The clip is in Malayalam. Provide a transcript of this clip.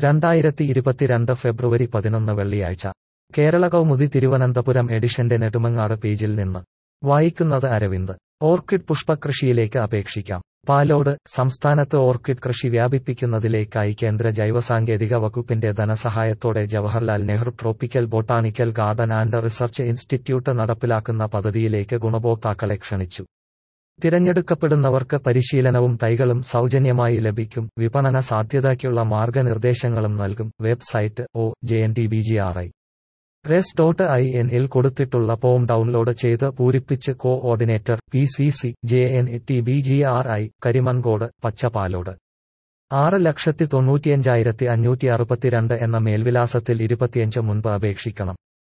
രണ്ടായിരത്തി ഇരുപത്തിരണ്ട് ഫെബ്രുവരി പതിനൊന്ന് വെള്ളിയാഴ്ച കേരള കൗമുദി തിരുവനന്തപുരം എഡിഷന്റെ നെടുമങ്ങാട് പേജിൽ നിന്ന് വായിക്കുന്നത് അരവിന്ദ് ഓർക്കിഡ് പുഷ്പകൃഷിയിലേക്ക് അപേക്ഷിക്കാം പാലോട് സംസ്ഥാനത്ത് ഓർക്കിഡ് കൃഷി വ്യാപിപ്പിക്കുന്നതിലേക്കായി കേന്ദ്ര ജൈവസാങ്കേതിക വകുപ്പിന്റെ ധനസഹായത്തോടെ Jawaharlal Nehru tropical botanical garden and research institute നടപ്പിലാക്കുന്ന പദ്ധതിയിലേക്ക് ഗുണഭോക്താക്കളെ ക്ഷണിച്ചു തിരഞ്ഞെടുക്കപ്പെടുന്നവർക്ക് പരിശീലനവും തൈകളും സൗജന്യമായി ലഭിക്കും വിപണന സാധ്യതയ്ക്കുള്ള മാർഗനിർദ്ദേശങ്ങളും നൽകും website O J N T B G R I res dot I N ഇൽ കൊടുത്തിട്ടുള്ള ഫോം ഡൗൺലോഡ് ചെയ്ത് പൂരിപ്പിച്ച് coordinator P C C J N T B G R I Karimankode Pachappalode ആറ് ലക്ഷത്തി തൊണ്ണൂറ്റിയഞ്ചായിരത്തി അഞ്ഞൂറ്റി അറുപത്തിരണ്ട് എന്ന മേൽവിലാസത്തിൽ ഇരുപത്തിയഞ്ച് മുൻപ് അപേക്ഷിക്കണം